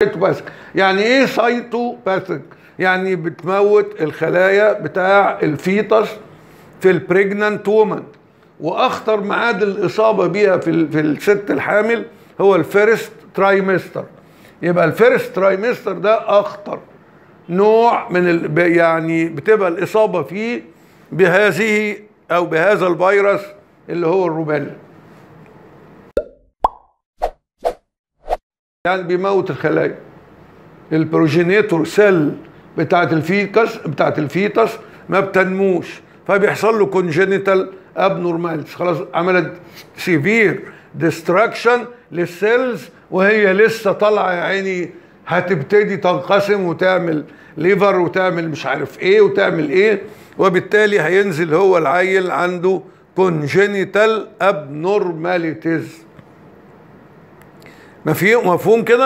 سايتوباثيك يعني ايه سايتوباثيك يعني بتموت الخلايا بتاع الفيتس في البريجنانت وومن واخطر ميعاد الاصابه بيها في ال- في الست الحامل هو الفيرست ترايمستر يبقى الفيرست ترايمستر ده اخطر نوع من ال... ب- يعني بتبقى الاصابه فيه بهذه او بهذا الفيروس اللي هو الروبيلا يعني بيموت الخلايا البروجينيتور سيل بتاعت الفيكس بتاعت الفيتس ما بتنموش فبيحصل له كونجينيتال ابنورمالز خلاص عملت سيفير ديستراكشن للسيلز وهي لسه طالعه يا عيني هتبتدي تنقسم وتعمل ليفر وتعمل مش عارف ايه وتعمل ايه وبالتالي هينزل هو العيل عنده كونجينيتال ابنورماليتيز مفهوم كده